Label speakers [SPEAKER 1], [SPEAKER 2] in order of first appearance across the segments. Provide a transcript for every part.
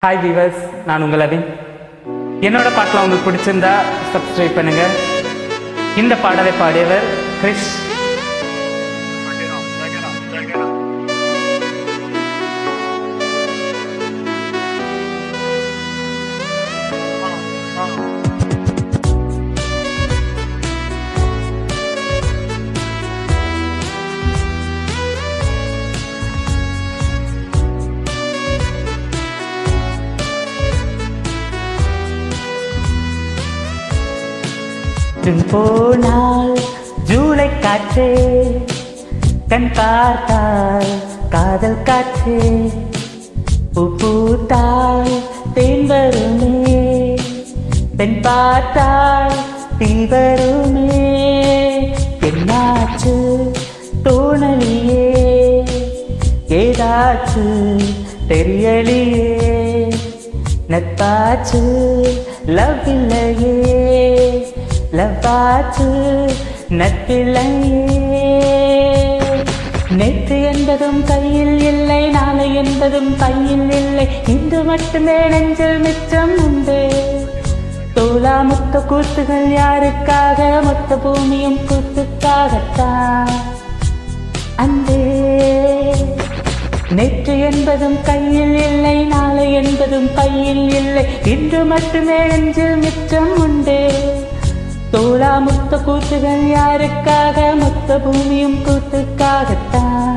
[SPEAKER 1] Hi viewers நான் உங்கள் அபின் என்னோட பாட்டெலாம் உங்களுக்கு பிடிச்சிருந்தா சப்ஸ்கிரைப் பண்ணுங்க இந்த பாடலை பாடியவர் Girish
[SPEAKER 2] Check it out, check it out, check it out. Uh, uh.
[SPEAKER 1] பின் போனால் ஜூலை காற்றே கண் பார்த்தால் காதல் காற்றே பூ பூத்தால் தேன் வருமே பெண் பார்த்தால் தீ வருமே என்னாச்சு தோணலியே ஏதாச்சு தெரியலையே நட்பாச்சு லவ் இல்லையே லவ் ஆச்சு நட்பில்லையே நேற்று என்பதும் கையில் இல்லை நாளை என்பதும் கையில் இல்லை இன்று மட்டுமே நெஞ்சில் மிச்சம் உண்டு தோலா மொத்த கூத்துகள் யாருக்காக மொத்த பூமியும் கூத்துக்காகத்தான் அன்பே நேற்று என்பதும் கையில் இல்லை நாளை என்பதும் கையில் இல்லை இன்று மட்டுமே நெஞ்சில் மிச்சம் உண்டு தோழா முத்த கூத்துகள் யாருக்காக மொத்த பூமியும் கூத்துக்காகத்தான்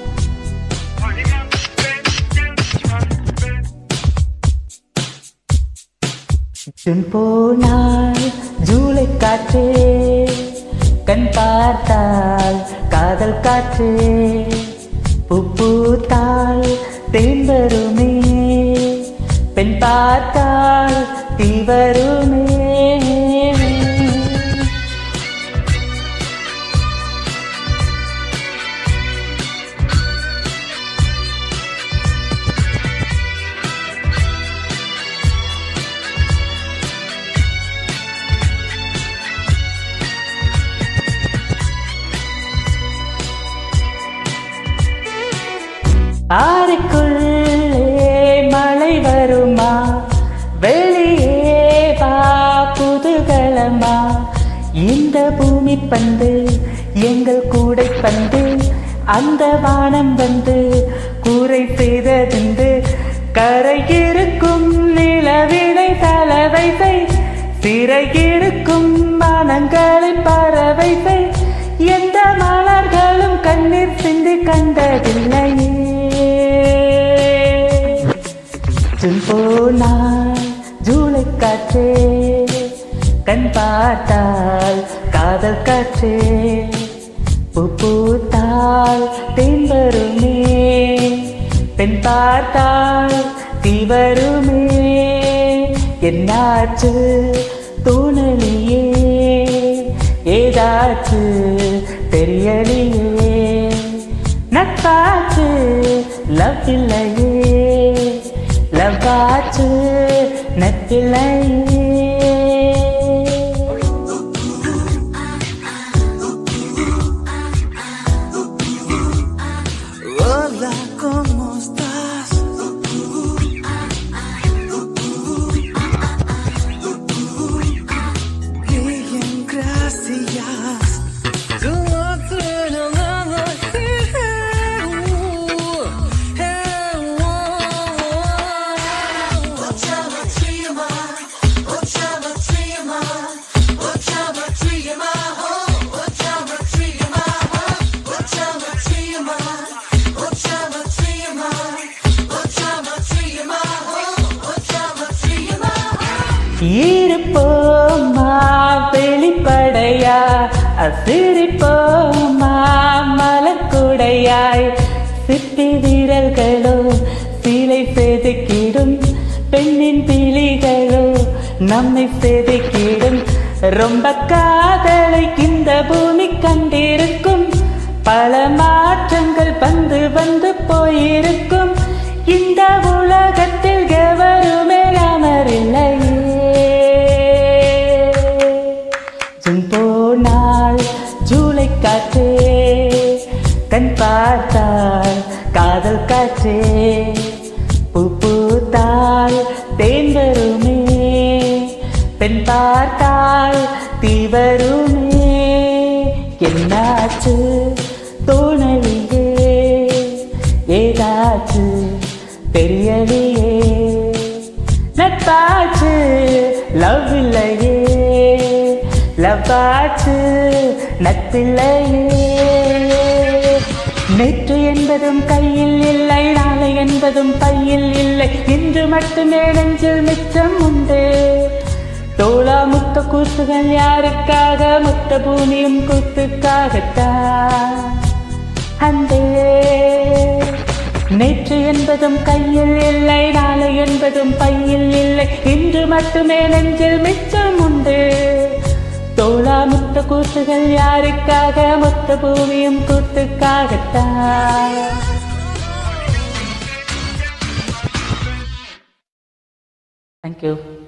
[SPEAKER 1] ஜூன் போனால் ஜூலை காற்றே கண் பார்த்தால் காதல் காற்றே பூ பூத்தால் தேன் வருமே பெண் பார்த்தால் தீ வருமே ஆறுக்குள்ளே மழை வருமா வெளியே வா புதுகலமா இந்த பூமி பந்து எங்கள் கூடை பந்து அந்த வானம் வந்து கூரை செய்ததுண்டு கரையிருக்கும் நிலவினை தலைவை செய் சிறையிருக்கும் மனங்களை பறவை செய் எந்த மலர்களும் கண்ணீர் சிந்தி கண்டதில்லையே ஜூன் போனால் ஜூலை காற்றே கண் பார்த்தால் காதல் காற்றே பூ பூத்தால் தேன் வருமே பெண் பார்த்தால் தீ வருமே என்னாச்சு தோணலியே ஏதாச்சு தெரியலையே நட்பாச்சு லவ் இல்லையே லவ் ஆச்சு நட்பில்லையே
[SPEAKER 3] Hola, ¿cómo estás? Bien, gracias. Tú no tienes nada
[SPEAKER 1] இருப்போமா வெளிப்படையா அசிரிப்போமா மலக்குடையாய் சிப்பி வீரர்களோ சிலை செதுக்கிடும் பெண்ணின் பிழிகளோ நம்மை செதுக்கிடும் ரொம்ப காதலை இந்த பூமி கண்டிருக்கும் பல மாற்றங்கள் வந்து வந்து போயிருக்கும் இந்த உலகத்தில் எவருமே அமரில்லையே ஜூன் போனால் ஜூலை காற்றே கண் பார்த்தால் காதல் காற்றே பூ பூத்தால் தேன் வருமே பெண் பார்த்தால் தீ வருமே என்னாச்சு தோணலியே ஏதாச்சு தெரியலையே நட்பாச்சு லவ் இல்லையே லவ் ஆச்சு நட்பில்லையே நேற்று என்பதும் கையில் இல்லை நாளை என்பதும் பையில் இல்லை இன்று மட்டுமே நெஞ்சில் மிச்சம் உண்டு தோளா முத்த கூத்துகள் யாருக்காக முத்த பூமியும் கூத்துக்காகத்தான் அன்பே நேற்று என்பதும் கையில் இல்லை நாளை என்பதும் பையில் இல்லை இன்று மட்டுமே நெஞ்சில் மிச்சம் உண்டு தோளா முத்த கூத்துகள் யாருக்காக மொத்த பூமியும் கூத்துக்காகத்தான் தேங்க்யூ